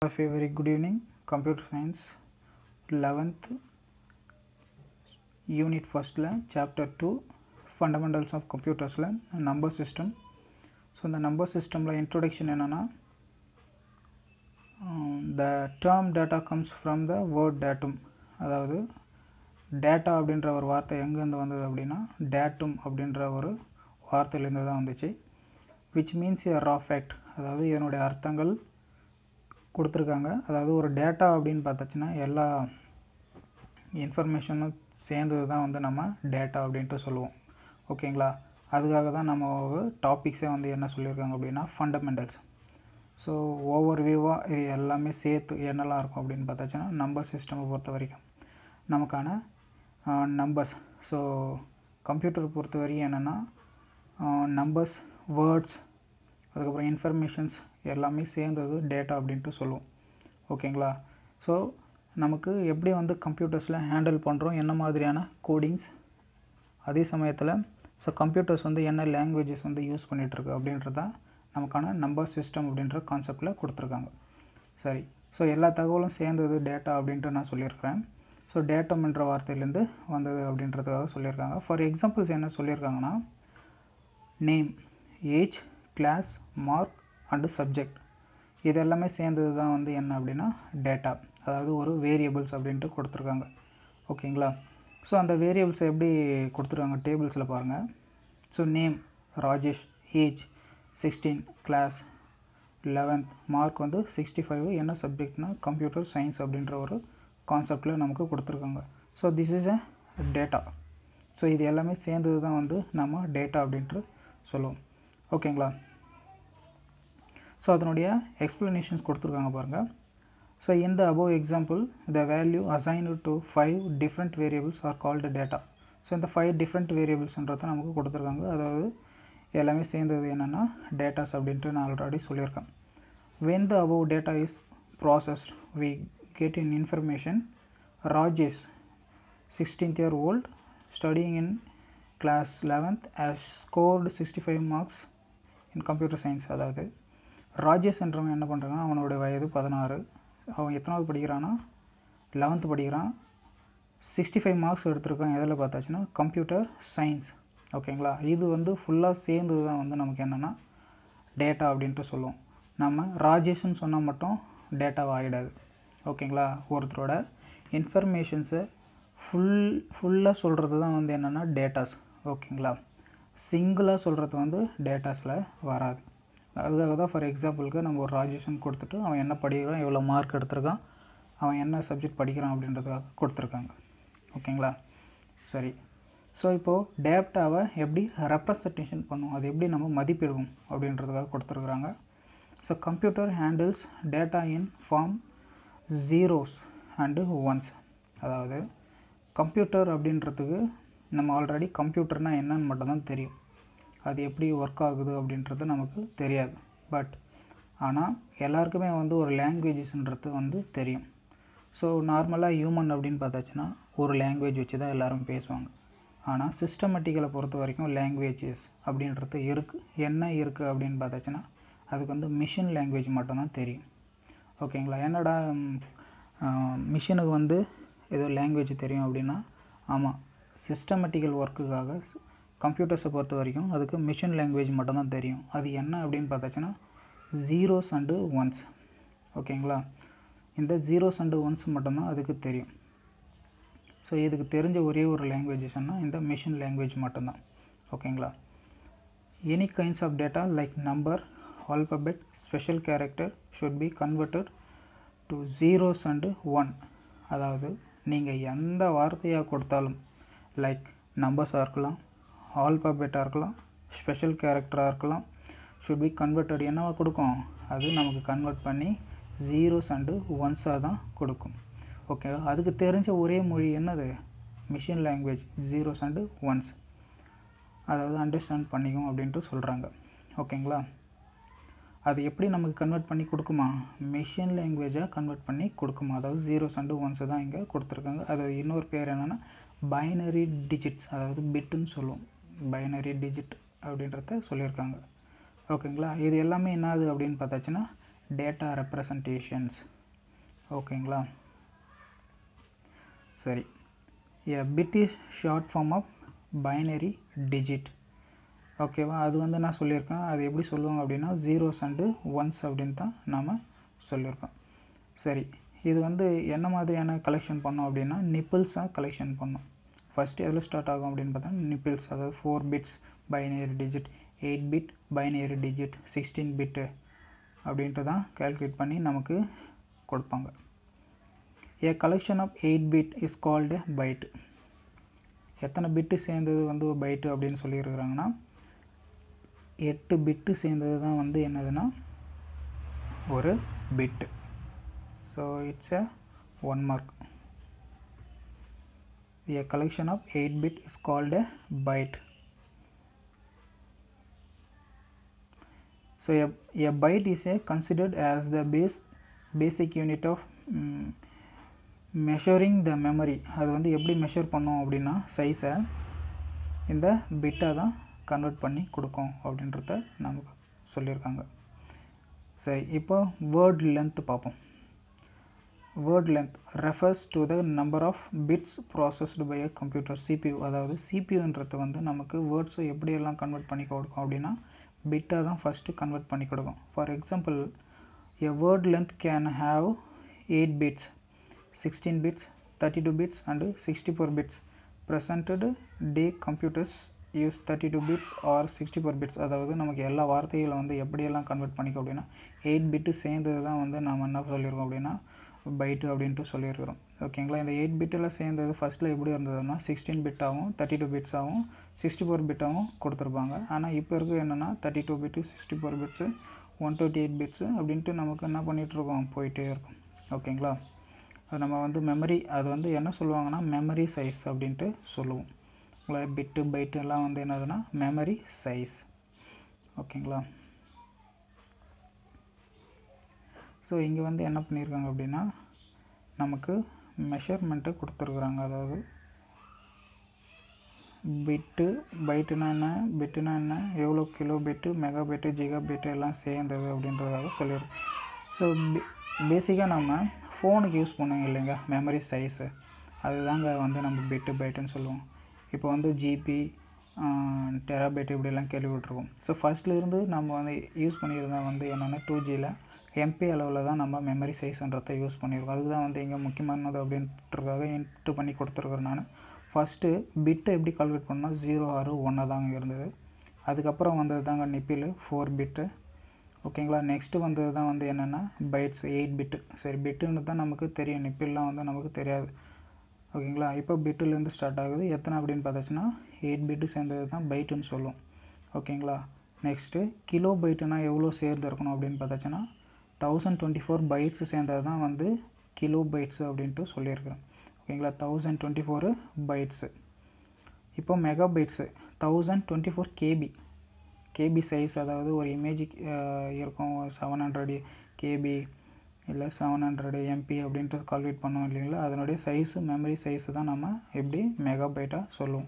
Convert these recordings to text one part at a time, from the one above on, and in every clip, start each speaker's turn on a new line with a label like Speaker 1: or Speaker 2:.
Speaker 1: Have a very good evening. Computer Science 11th Unit ஃபஸ்ட்டில் chapter two fundamentals of கம்ப்யூட்டர்ஸில் number system so இந்த number சிஸ்டமில் introduction என்னென்னா the term data comes from the word datum அதாவது data அப்படின்ற ஒரு வார்த்தை எங்கேருந்து வந்தது அப்படின்னா டேட்டும் அப்படின்ற ஒரு வார்த்தையிலேருந்து தான் வந்துச்சு which means a raw fact அதாவது இதனுடைய அர்த்தங்கள் கொடுத்துருக்காங்க அதாவது ஒரு டேட்டா அப்படின்னு பார்த்தாச்சுன்னா எல்லா இன்ஃபர்மேஷனும் சேர்ந்தது தான் வந்து நம்ம டேட்டா அப்படின்ட்டு சொல்லுவோம் ஓகேங்களா அதுக்காக தான் நம்ம டாபிக்ஸே வந்து என்ன சொல்லியிருக்காங்க அப்படின்னா ஃபண்டமெண்டல்ஸ் ஸோ ஓவர் வியூவாக இது எல்லாமே சேர்த்து என்னெல்லாம் இருக்கும் அப்படின்னு பார்த்தாச்சுன்னா நம்பர் சிஸ்டமை பொறுத்த வரைக்கும் நமக்கான நம்பர்ஸ் ஸோ கம்ப்யூட்டர் பொறுத்த வரைக்கும் என்னென்னா நம்பர்ஸ் வேர்ட்ஸ் அதுக்கப்புறம் இன்ஃபர்மேஷன்ஸ் எல்லாமே சேர்ந்தது டேட்டா அப்படின்ட்டு சொல்லுவோம் ஓகேங்களா ஸோ நமக்கு எப்படி வந்து கம்ப்யூட்டர்ஸில் ஹேண்டில் பண்ணுறோம் என்ன மாதிரியான கோடிங்ஸ் அதே சமயத்தில் ஸோ கம்ப்யூட்டர்ஸ் வந்து என்ன லாங்குவேஜஸ் வந்து யூஸ் பண்ணிகிட்ருக்கு அப்படின்றது தான் நமக்கான நம்பர் சிஸ்டம் அப்படின்ற கான்செப்டில் கொடுத்துருக்காங்க சரி ஸோ எல்லா தகவலும் சேர்ந்தது டேட்டா அப்படின்ட்டு நான் சொல்லியிருக்கிறேன் ஸோ டேட்டம்ன்ற வார்த்தையிலேருந்து வந்தது அப்படின்றதுக்காக சொல்லியிருக்காங்க ஃபார் எக்ஸாம்பிள்ஸ் என்ன சொல்லியிருக்காங்கன்னா name age class mark and subject இது எல்லாமே சேர்ந்தது தான் வந்து என்ன அப்படின்னா டேட்டா அதாவது ஒரு வேரியபிள்ஸ் அப்படின்ட்டு கொடுத்துருக்காங்க ஓகேங்களா ஸோ அந்த வேரியபிள்ஸை எப்படி கொடுத்துருக்காங்க டேபிள்ஸில் பாருங்கள் so name Rajesh age sixteen class eleventh mark வந்து சிக்ஸ்டி ஃபைவ் என்ன சப்ஜெக்ட்னா கம்ப்யூட்டர் சயின்ஸ் அப்படின்ற ஒரு கான்செப்டில் நமக்கு கொடுத்துருக்காங்க so this is a data so இது எல்லாமே சேர்ந்தது தான் வந்து நம்ம டேட்டா அப்படின்ட்டு சொல்லுவோம் ஓகேங்களா ஸோ அதனுடைய எக்ஸ்ப்ளனேஷன்ஸ் கொடுத்துருக்காங்க பாருங்கள் ஸோ இந்த above example the value assigned to five different variables are called data so இந்த ஃபைவ் டிஃப்ரெண்ட் வேரியபிள்ஸ்ன்றதை நமக்கு கொடுத்துருக்காங்க அதாவது எல்லாமே சேர்ந்தது என்னென்னா டேட்டாஸ் அப்படின்ட்டு நான் ஆல்ரெடி சொல்லியிருக்கேன் when the above data is processed we get in information Rajesh sixteenth year old studying in class eleventh has scored sixty five marks in computer science அதாவது ராஜேஷ் என்றவன் என்ன பண்ணுறாங்கன்னா அவனுடைய வயது பதினாறு அவன் எத்தனாவது படிக்கிறான்னா லெவன்த்து படிக்கிறான் சிக்ஸ்டி ஃபைவ் மார்க்ஸ் எடுத்திருக்கான் எதில் பார்த்தாச்சுன்னா கம்ப்யூட்டர் சயின்ஸ் ஓகேங்களா இது வந்து ஃபுல்லாக சேர்ந்தது தான் வந்து நமக்கு என்னென்னா டேட்டா அப்படின்ட்டு சொல்லுவோம் நம்ம ராஜேஷ்னு சொன்னால் மட்டும் டேட்டாவை ஆகிடாது ஓகேங்களா ஒருத்தரோட இன்ஃபர்மேஷன்ஸை ஃபுல் ஃபுல்லாக சொல்கிறது தான் வந்து என்னென்னா டேட்டாஸ் ஓகேங்களா சிங்கிளாக சொல்கிறது வந்து டேட்டாஸில் வராது அதுக்காக தான் ஃபார் எக்ஸாம்பிளுக்கு நம்ம ஒரு ராஜேஷன் கொடுத்துட்டு அவன் என்ன படிக்கிறான் எவ்வளோ மார்க் எடுத்திருக்கான் அவன் என்ன சப்ஜெக்ட் படிக்கிறான் அப்படின்றதுக்காக கொடுத்துருக்காங்க ஓகேங்களா சரி ஸோ இப்போது டேட்டாவை எப்படி ரெப்ரசன்டேஷன் பண்ணுவோம் அது எப்படி நம்ம மதிப்பிடுவோம் அப்படின்றதுக்காக கொடுத்துருக்குறாங்க so computer handles data in form zeros and ones அதாவது கம்ப்யூட்டர் அப்படின்றதுக்கு நம்ம ஆல்ரெடி கம்ப்யூட்டர்னால் என்னன்னு மட்டும்தான் தெரியும் அது எப்படி ஒர்க் ஆகுது அப்படின்றது நமக்கு தெரியாது பட் ஆனால் எல்லாருக்குமே வந்து ஒரு லாங்குவேஜஸ்ன்றது வந்து தெரியும் ஸோ நார்மலாக ஹியூமன் அப்படின்னு பார்த்தாச்சுன்னா ஒரு லாங்குவேஜ் வச்சு தான் எல்லோரும் பேசுவாங்க ஆனால் சிஸ்டமேட்டிக்கலை பொறுத்த வரைக்கும் லாங்குவேஜஸ் அப்படின்றது இருக்குது என்ன இருக்குது அப்படின்னு பார்த்தாச்சுன்னா அதுக்கு வந்து மிஷின் லாங்குவேஜ் மட்டும்தான் தெரியும் ஓகேங்களா என்னடா மிஷினுக்கு வந்து ஏதோ லாங்குவேஜ் தெரியும் அப்படின்னா ஆமாம் சிஸ்டமேட்டிக்கல் ஒர்க்குக்காக கம்ப்யூட்டர்ஸை பொறுத்த வரைக்கும் அதுக்கு மிஷின் லாங்குவேஜ் மட்டும்தான் தெரியும் அது என்ன அப்படின்னு பார்த்தாச்சுன்னா ஜீரோஸ் அண்டு ஒன்ஸ் ஓகேங்களா இந்த ஜீரோஸ் அண்டு ஒன்ஸ் மட்டும்தான் அதுக்கு தெரியும் ஸோ இதுக்கு தெரிஞ்ச ஒரே ஒரு லாங்குவேஜஸ்னால் இந்த மிஷின் லாங்குவேஜ் மட்டும்தான் ஓகேங்களா any kinds of data like number alphabet special character should be converted to zeros and one அதாவது நீங்கள் எந்த வார்த்தையாக கொடுத்தாலும் லைக் நம்பர்ஸாக இருக்கலாம் ஆல்பாபெட்டாக இருக்கலாம் ஸ்பெஷல் கேரக்டராக இருக்கலாம் ஷுட் பி கன்வெர்டட் என்னவா கொடுக்கும் அது நமக்கு கன்வெர்ட் பண்ணி ஜீரோஸ் அண்டு ஒன்ஸாக தான் கொடுக்கும் ஓகே அதுக்கு தெரிஞ்ச ஒரே மொழி என்னது machine language zeros and ones அதாவது அண்டர்ஸ்டாண்ட் பண்ணிக்கும் அப்படின்ட்டு சொல்கிறாங்க ஓகேங்களா அது எப்படி நமக்கு கன்வெர்ட் பண்ணி கொடுக்குமா மிஷின் லாங்குவேஜாக கன்வெர்ட் பண்ணி கொடுக்குமா அதாவது ஜீரோஸ் அண்டு ஒன்ஸை தான் இங்கே கொடுத்துருக்காங்க அது இன்னொரு பேர் என்னென்னா பைனரி டிஜிட்ஸ் அதாவது பிட்டுன்னு சொல்லுவோம் பைனரி டிஜிட் அப்படின்றத சொல்லியிருக்காங்க ஓகேங்களா இது எல்லாமே என்னது அப்படின்னு பார்த்தாச்சுன்னா டேட்டா ரெப்ரசன்டேஷன்ஸ் ஓகேங்களா சரி a bit is short form of binary digit ஓகேவா அது வந்து நான் சொல்லியிருக்கேன் அது எப்படி சொல்லுவாங்க அப்படின்னா ஜீரோஸ் அண்டு ஒன்ஸ் அப்படின்னு தான் நாம் சொல்லியிருக்கோம் சரி இது வந்து என்ன மாதிரியான கலெக்ஷன் பண்ணோம் அப்படின்னா நிப்பிள்ஸாக கலெக்ஷன் பண்ணோம் ஃபஸ்ட்டு எதில் ஸ்டார்ட் ஆகும் அப்படின்னு பார்த்தா நிப்பிள்ஸ் அதாவது four bits binary digit eight bit binary digit sixteen bit அப்படின்ட்டு தான் கேல்குலேட் பண்ணி நமக்கு கொடுப்பாங்க a collection of eight bit is called byte எத்தனை பிட்டு சேர்ந்தது வந்து பைட்டு அப்படின்னு சொல்லியிருக்கிறாங்கன்னா எட்டு பிட்டு சேர்ந்தது தான் வந்து என்னதுன்னா ஒரு bit so it's a one mark a collection of 8 bit is called a byte so a, a byte is a considered as the base basic unit of um, measuring the memory அது வந்து எப்படி measure பண்ணோம் அப்படின்னா சைஸை இந்த பிட்டை தான் convert பண்ணி கொடுக்கும் அப்படின்றத நமக்கு சொல்லியிருக்காங்க சரி இப்போ வேர்ட் லென்த் பார்ப்போம் word length refers to the number of bits processed by a computer CPU அதாவது சிபியூன்றது வந்து நமக்கு வேர்ட்ஸை எப்படியெல்லாம் கன்வெர்ட் பண்ணி கொடுக்கும் அப்படின்னா பிட்டாக தான் ஃபஸ்ட்டு கன்வெர்ட் பண்ணி கொடுக்கும் for example a word length can have eight bits sixteen bits thirty two bits and sixty four bits presented day computers use thirty two bits or sixty four bits அதாவது நமக்கு எல்லா வார்த்தைகளை வந்து எப்படியெல்லாம் convert பண்ணிக்கும் அப்படின்னா எயிட் பிட்டு சேர்ந்தது தான் வந்து நம்ம என்ன சொல்லியிருக்கோம் அப்படின்னா பைட்டு அப்படின்ட்டு சொல்லியிருக்கிறோம் ஓகேங்களா இந்த எயிட் பிட்டில் சேர்ந்தது ஃபஸ்ட்டில் எப்படி இருந்ததுன்னா சிக்ஸ்டீன் பிட்டாகவும் தேர்ட்டி டூ பிட்ஸாகவும் சிக்ஸ்டி ஃபோர் பிட்டாகவும் கொடுத்துருப்பாங்க ஆனால் இப்போ இருக்க என்னென்னா thirty two bit sixty four bits one twenty eight bits அப்படின்ட்டு நமக்கு என்ன பண்ணிகிட்ருக்கோம் போயிட்டே இருக்கும் ஓகேங்களா அது நம்ம வந்து மெமரி அது வந்து என்ன சொல்லுவாங்கன்னா மெமரி சைஸ் அப்படின்ட்டு சொல்லுவோம் உங்களை பிட்டு பைட்டு எல்லாம் வந்து என்னதுன்னா மெமரி சைஸ் ஓகேங்களா ஸோ இங்கே வந்து என்ன பண்ணியிருக்காங்க அப்படின்னா நமக்கு மெஷர்மெண்ட்டு கொடுத்துருக்குறாங்க அதாவது பிட்டு பைட்டுனா என்ன பிட்டுனா என்ன எவ்வளோ kilo bit mega bit giga bit எல்லாம் சேர்ந்தது அப்படின்றதாக சொல்லியிருக்கு ஸோ பேசிக்காக நம்ம ஃபோனுக்கு யூஸ் பண்ணுவோம் இல்லைங்க மெமரி சைஸு அதுதாங்க வந்து நம்ம பிட்டு பைட்டுன்னு சொல்லுவோம் இப்போ வந்து ஜிபி டெராபைட் இப்படிலாம் கேள்விப்பட்டிருக்கோம் ஸோ ஃபஸ்ட்லேருந்து நம்ம வந்து யூஸ் பண்ணியிருந்தால் வந்து என்னென்னா டூ ஜியில் எம்பி அளவில் தான் நம்ம மெமரி சைஸ்ன்றதை யூஸ் பண்ணியிருக்கோம் அதுக்கு தான் வந்து இங்கே முக்கியமானது அப்படின்றதுக்காக இன்ட்டு பண்ணி கொடுத்துருக்குறேன் நான் ஃபஸ்ட்டு பிட்டை எப்படி கால்குலேட் பண்ணால் ஜீரோ ஆறு ஒன்று தாங்க இருந்தது அதுக்கப்புறம் வந்தது தாங்க நிப்பில் ஃபோர் பிட்டு ஓகேங்களா நெக்ஸ்ட்டு வந்தது தான் வந்து என்னென்னா பைட்ஸ் எயிட் பிட்டு சரி பிட்டுன்னு தான் நமக்கு தெரியும் நிப்பில்லாம் வந்து நமக்கு தெரியாது ஓகேங்களா இப்போ பிட்டுலேருந்து ஸ்டார்ட் ஆகுது எத்தனை அப்படின்னு பார்த்தாச்சுன்னா எயிட் பிட்டு சேர்ந்தது தான் பைட்டுன்னு சொல்லுவோம் ஓகேங்களா நெக்ஸ்ட்டு கிலோ பைட்டுனா எவ்வளோ சேர்ந்து இருக்கணும் அப்படின்னு பார்த்தாச்சுன்னா தௌசண்ட் டுவெண்ட்டி ஃபோர் பைட்ஸ் சேர்ந்தது தான் வந்து கிலோ பைட்ஸ் அப்படின்ட்டு சொல்லியிருக்கிறேன் ஓகேங்களா தௌசண்ட் டுவெண்ட்டி ஃபோரு பைட்ஸு இப்போ mega bytes thousand twenty four KB KB size அதாவது ஒரு இமேஜ் இருக்கும் செவன் ஹண்ட்ரட் கேபி இல்லை செவன் ஹண்ட்ரடு எம்பி அப்படின்ட்டு கால்குலேட் பண்ணோம் இல்லைங்களா அதனுடைய சைஸு மெமரி சைஸு தான் நம்ம எப்படி மெகாபைட்டாக சொல்லுவோம்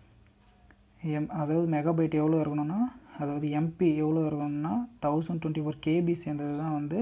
Speaker 1: எம் அதாவது மெகாபைட் எவ்வளோ இருக்கணும்னா அதாவது எம்பி எவ்வளோ இருக்கணும்னா தௌசண்ட் டுவெண்ட்டி ஃபோர் கேபி சேர்ந்தது தான் வந்து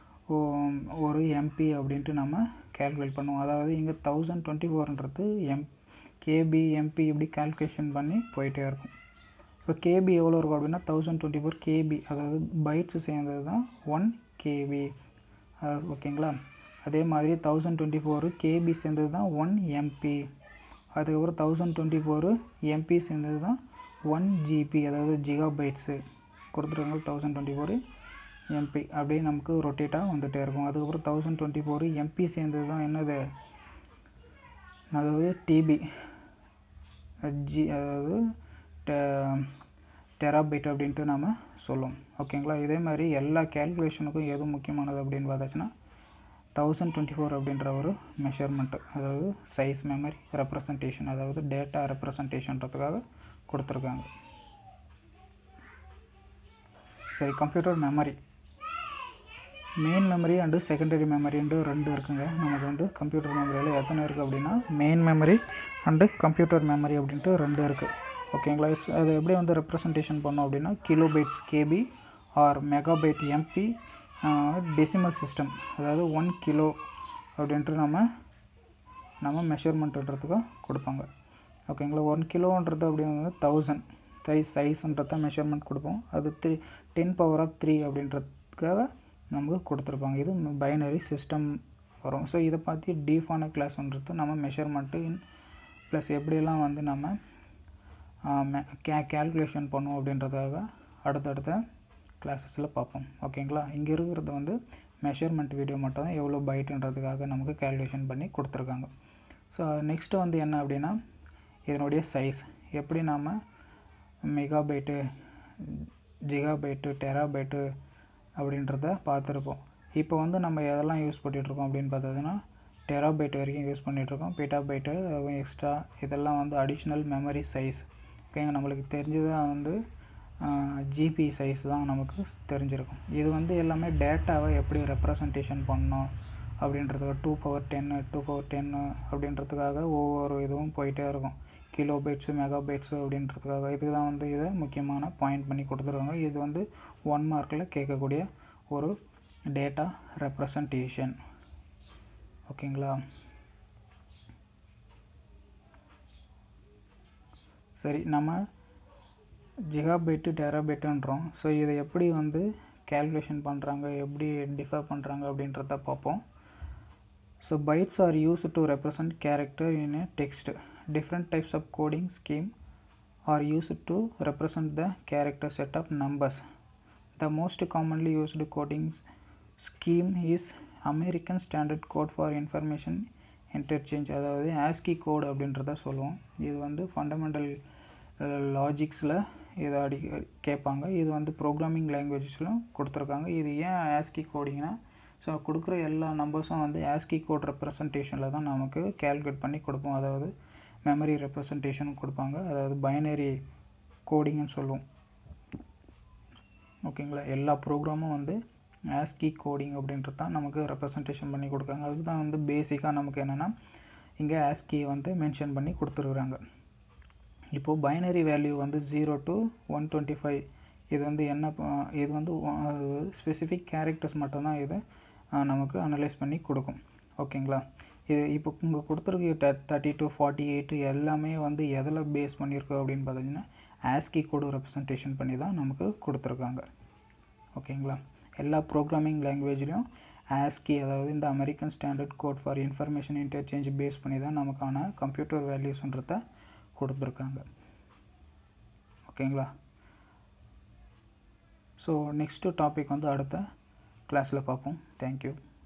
Speaker 1: ஒரு எம்பி அப்படின்ட்டு நம்ம கேல்குலேட் பண்ணுவோம் அதாவது இங்கே தௌசண்ட் டுவெண்ட்டி ஃபோர்ன்றது எம் கேபி எம்பி இப்படி கால்குலேஷன் பண்ணி போயிட்டே இருக்கும் இப்போ கேபி எவ்வளோ இருக்கும் அப்படின்னா தௌசண்ட் டுவெண்ட்டி ஃபோர் கேபி அதாவது பைட்ஸ் சேர்ந்தது தான் ஒன் கேபி ஓகேங்களா அதே மாதிரி தௌசண்ட் டுவெண்ட்டி ஃபோரு கேபி சேர்ந்தது தான் ஒன் எம்பி அதுக்கப்புறம் தௌசண்ட் டுவெண்ட்டி ஃபோரு எம்பி சேர்ந்தது தான் ஒன் ஜிபி அதாவது ஜிகா பைட்ஸு கொடுத்துருக்காங்க தௌசண்ட் டுவெண்ட்டி ஃபோரு எம்பி அப்படியே நமக்கு ரொட்டேட்டாக வந்துகிட்டே இருக்கும் அதுக்கப்புறம் தௌசண்ட் டுவெண்ட்டி ஃபோரு எம்பி சேர்ந்தது தான் என்னது அதாவது டிபி ஜி அதாவது டெராபைட் அப்படின்ட்டு நாம் சொல்லுவோம் ஓகேங்களா இதே மாதிரி எல்லா கேல்குலேஷனுக்கும் எது முக்கியமானது அப்படின்னு பார்த்தாச்சுன்னா தௌசண்ட் டுவெண்ட்டி ஃபோர் அப்படின்ற ஒரு மெஷர்மெண்ட்டு அதாவது சைஸ் மெமரி ரெப்ரசன்டேஷன் அதாவது டேட்டா ரெப்ரசன்டேஷன்றதுக்காக கொடுத்துருக்காங்க சரி computer memory main memory and secondary மெமரின்ட்டு ரெண்டு இருக்குங்க நமக்கு வந்து கம்ப்யூட்டர் மெமரியில் எத்தனை இருக்குது அப்படின்னா main memory and computer memory அப்படின்ட்டு ரெண்டு இருக்குது ஓகேங்களா இட்ஸ் அது எப்படி வந்து ரெப்ரசன்டேஷன் பண்ணோம் அப்படின்னா kilobytes KB or megabyte MB decimal system அதாவது ஒன் கிலோ அப்படின்ட்டு நம்ம நம்ம மெஷர்மெண்ட்டுன்றதுக்கு கொடுப்பாங்க ஓகேங்களா ஒன் கிலோன்றது அப்படிங்கிறது தௌசண்ட் சைஸ் சைஸ்ன்றத மெஷர்மெண்ட் கொடுப்போம் அது three ten power of three அப்படின்றதுக்காக நமக்கு கொடுத்துருப்பாங்க இது பைனரி சிஸ்டம் வரும் ஸோ இதை பார்த்து டீஃபான கிளாஸ்ன்றது நம்ம மெஷர்மெண்ட்டு இன் ப்ளஸ் எப்படியெல்லாம் வந்து நம்ம கே கேல்குலேஷன் பண்ணுவோம் அப்படின்றதுக்காக அடுத்தடுத்த கிளாஸஸில் பார்ப்போம் ஓகேங்களா இங்கே இருக்கிறது வந்து மெஷர்மெண்ட் வீடியோ மட்டும் தான் எவ்வளோ பைட்டுன்றதுக்காக நமக்கு கேல்குலேஷன் பண்ணி கொடுத்துருக்காங்க ஸோ நெக்ஸ்ட்டு வந்து என்ன அப்படின்னா இதனுடைய சைஸ் எப்படி நாம் மெகாபைட்டு ஜிகாபைட்டு டெராபைட்டு அப்படின்றத பார்த்துருப்போம் இப்போ வந்து நம்ம எதெல்லாம் யூஸ் பண்ணிகிட்ருக்கோம் அப்படின்னு பார்த்ததுன்னா டெராபைட் வரைக்கும் யூஸ் பண்ணிகிட்ருக்கோம் பீட்டாபைட்டு எக்ஸ்ட்ரா இதெல்லாம் வந்து அடிஷ்னல் மெமரி சைஸ் ஓகேங்க நம்மளுக்கு தெரிஞ்சதாக வந்து ஜிபி சைஸ் தான் நமக்கு தெரிஞ்சிருக்கும் இது வந்து எல்லாமே டேட்டாவை எப்படி ரெப்ரசன்டேஷன் பண்ணோம் அப்படின்றதுக்கு two power ten two power ten அப்படின்றதுக்காக ஒவ்வொரு இதுவும் போயிட்டே இருக்கும் கிலோ பைட்ஸு மெகா பைட்ஸு அப்படின்றதுக்காக இதுக்கு தான் வந்து இதை முக்கியமான பாயிண்ட் பண்ணி கொடுத்துருக்காங்க இது வந்து ஒன் மார்க்கில் கேட்கக்கூடிய ஒரு டேட்டா ரெப்ரசன்டேஷன் ஓகேங்களா சரி நம்ம ஜிகாபைட்டு டெராபைட்டுன்றோம் ஸோ இதை எப்படி வந்து கேல்குலேஷன் பண்ணுறாங்க எப்படி டிஃபர் பண்ணுறாங்க அப்படின்றத பார்ப்போம் so bytes are use to represent character in a text different types of coding scheme are use to represent the character set of numbers the most commonly used coding scheme is American standard code for information interchange அதாவது ASCII code அப்படின்றத சொல்லுவோம் இது வந்து fundamental லாஜிக்ஸில் இதை அடி கேட்பாங்க இது வந்து ப்ரோக்ராமிங் லாங்குவேஜஸ்லும் கொடுத்துருக்காங்க இது ஏன் ஆஸ்கி கோடிங்னா ஸோ கொடுக்குற எல்லா நம்பர்ஸும் வந்து ஆஸ்கி கோட் ரெப்ரசன்டேஷனில் தான் நமக்கு கேல்குலேட் பண்ணி கொடுப்போம் அதாவது மெமரி ரெப்ரசன்டேஷன் கொடுப்பாங்க அதாவது பைனரி கோடிங்னு சொல்லுவோம் ஓகேங்களா எல்லா ப்ரோக்ராமும் வந்து ஆஸ்கி கோடிங் அப்படின்றது தான் நமக்கு ரெப்ரசன்டேஷன் பண்ணி கொடுக்காங்க அதுக்கு தான் வந்து பேசிக்காக நமக்கு என்னென்னா இங்கே ஆஸ்கி வந்து மென்ஷன் பண்ணி கொடுத்துருக்குறாங்க இப்போது பைனரி வேல்யூ வந்து zero to one twenty five இது வந்து என்ன இது வந்து ஸ்பெசிஃபிக் கேரக்டர்ஸ் மட்டும்தான் இது நமக்கு அனலைஸ் பண்ணி கொடுக்கும் ஓகேங்களா இது இப்போ இங்கே கொடுத்துருக்க தேர்ட்டி டு ஃபார்ட்டி எயிட்டு எல்லாமே வந்து எதில் பேஸ் பண்ணியிருக்கு அப்படின்னு பார்த்தீங்கன்னா ஆஸ்கி கோடு ரெப்ரசன்டேஷன் பண்ணி தான் நமக்கு கொடுத்துருக்காங்க ஓகேங்களா எல்லா ப்ரோக்ராமிங் லாங்குவேஜ்லேயும் ஆஸ்கி அதாவது இந்த American standard code for information interchange base பண்ணி தான் நமக்கான கம்ப்யூட்டர் வேல்யூஸ்ன்றத கொடுத்துருக்காங்க ஓகேங்களா ஸோ நெக்ஸ்ட்டு டாபிக் வந்து அடுத்த கிளாஸில் பார்ப்போம் தேங்க்யூ